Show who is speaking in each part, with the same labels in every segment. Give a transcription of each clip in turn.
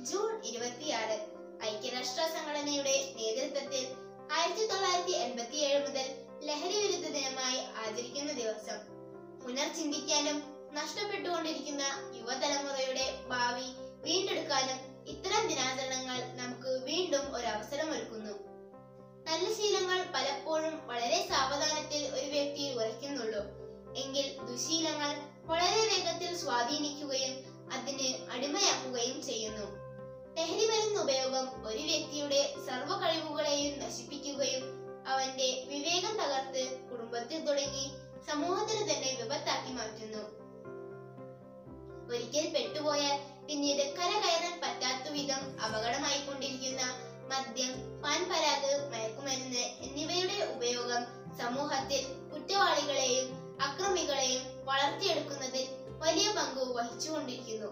Speaker 1: June ഇരുപത്തിയാറ് ഐക്യരാഷ്ട്ര സംഘടനയുടെ നേതൃത്വത്തിൽ ആയിരത്തി തൊള്ളായിരത്തി എൺപത്തി ഏഴ് മുതൽ ലഹരി വിരുദ്ധ ദിനമായി ആചരിക്കുന്ന ദിവസം പുനർചിന്തിക്കാനും നഷ്ടപ്പെട്ടുകൊണ്ടിരിക്കുന്ന യുവതലമുറയുടെ ഭാവി വീണ്ടെടുക്കാനും ഇത്തരം ദിനാചരണങ്ങൾ നമുക്ക് വീണ്ടും ഒരു അവസരമൊരുക്കുന്നു നല്ല ശീലങ്ങൾ പലപ്പോഴും വളരെ സാവധാനത്തിൽ ഒരു വ്യക്തിയിൽ ഉറയ്ക്കുന്നുള്ളൂ എങ്കിൽ ദുശീലങ്ങൾ വളരെ വേഗത്തിൽ സ്വാധീനിക്കുകയും അതിന് അടിമയാക്കുകയും ചെയ്യുന്നു ലഹരി മരുന്ന് ഉപയോഗം ഒരു വ്യക്തിയുടെ സർവ്വ കഴിവുകളെയും നശിപ്പിക്കുകയും അവന്റെ വിവേകം തകർത്ത് കുടുംബത്തിൽ തുടങ്ങി സമൂഹത്തിന് തന്നെ വിപത്താക്കി മാറ്റുന്നു ഒരിക്കൽ പെട്ടുപോയാൽ പിന്നീട് കരകയറാൻ പറ്റാത്ത വിധം അപകടമായിക്കൊണ്ടിരിക്കുന്ന മദ്യം പാൻപരാഗ് മയക്കുമരുന്ന് എന്നിവയുടെ ഉപയോഗം സമൂഹത്തിൽ കുറ്റവാളികളെയും അക്രമികളെയും വളർത്തിയെടുക്കുന്നതിൽ വലിയ പങ്ക് വഹിച്ചുകൊണ്ടിരിക്കുന്നു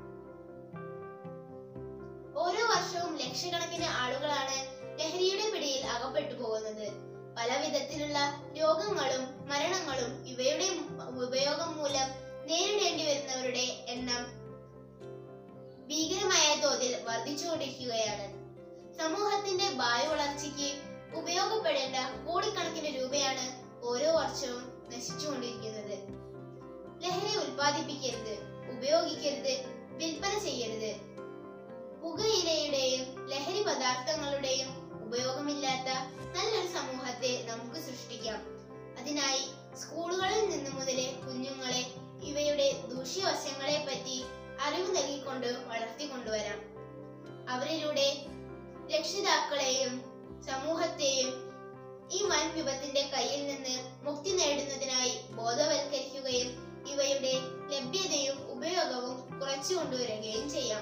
Speaker 1: ഓരോ വർഷവും ലക്ഷക്കണക്കിന് ആളുകളാണ് ലഹരിയുടെ പിടിയിൽ അകപ്പെട്ടു പോകുന്നത് പല വിധത്തിലുള്ള രോഗങ്ങളും മരണങ്ങളും ഇവയുടെ ഉപയോഗം മൂലം നേരിടേണ്ടി വരുന്നവരുടെ എണ്ണം ഭീകരമായ തോതിൽ വർദ്ധിച്ചുകൊണ്ടിരിക്കുകയാണ് സമൂഹത്തിന്റെ ഭാവി വളർച്ചയ്ക്ക് ഉപയോഗപ്പെടേണ്ട കോടിക്കണക്കിന് രൂപയാണ് ഓരോ വർഷവും നശിച്ചുകൊണ്ടിരിക്കുന്നത് ലഹരി ഉൽപ്പാദിപ്പിക്കരുത് ഉപയോഗിക്കരുത് വിൽപ്പന ചെയ്യരുത് പുകയിലയുടെയും ലഹരി പദാർത്ഥങ്ങളുടെയും ഉപയോഗമില്ലാത്ത നല്ലൊരു സമൂഹത്തെ നമുക്ക് സൃഷ്ടിക്കാം അതിനായി സ്കൂളുകളിൽ നിന്ന് മുതലേ കുഞ്ഞുങ്ങളെ ഇവയുടെ ദൂഷ്യവശങ്ങളെ പറ്റി അറിവ് നൽകിക്കൊണ്ട് വളർത്തിക്കൊണ്ടുവരാം അവരിലൂടെ രക്ഷിതാക്കളെയും സമൂഹത്തെയും ഈ വൻ വിപത്തിന്റെ കയ്യിൽ നിന്ന് മുക്തി നേടുന്നതിനായി ബോധവൽക്കരിക്കുകയും ഇവയുടെ ലഭ്യതയും ഉപയോഗവും കുറച്ചു കൊണ്ടുവരികയും ചെയ്യാം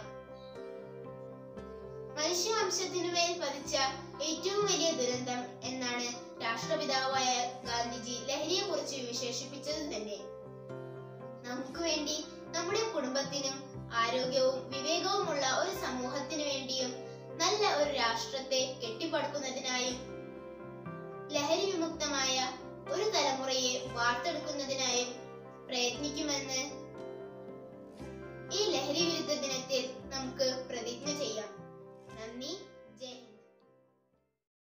Speaker 1: മനുഷ്യവംശത്തിനുമേൽ പതിച്ച ഏറ്റവും വലിയ ദുരന്തം എന്നാണ് രാഷ്ട്രപിതാവായ ഗാന്ധിജി ലഹരിയെ കുറിച്ച് വിശേഷിപ്പിച്ചത് തന്നെ നമുക്ക് വേണ്ടി നമ്മുടെ കുടുംബത്തിനും ആരോഗ്യവും വിവേകവുമുള്ള ഒരു സമൂഹത്തിനു വേണ്ടിയും നല്ല ഒരു രാഷ്ട്രത്തെ കെട്ടിപ്പടുക്കുന്നതിനായും ലഹരി വിമുക്തമായ ഒരു തലമുറയെ വാർത്തെടുക്കുന്നതിനായും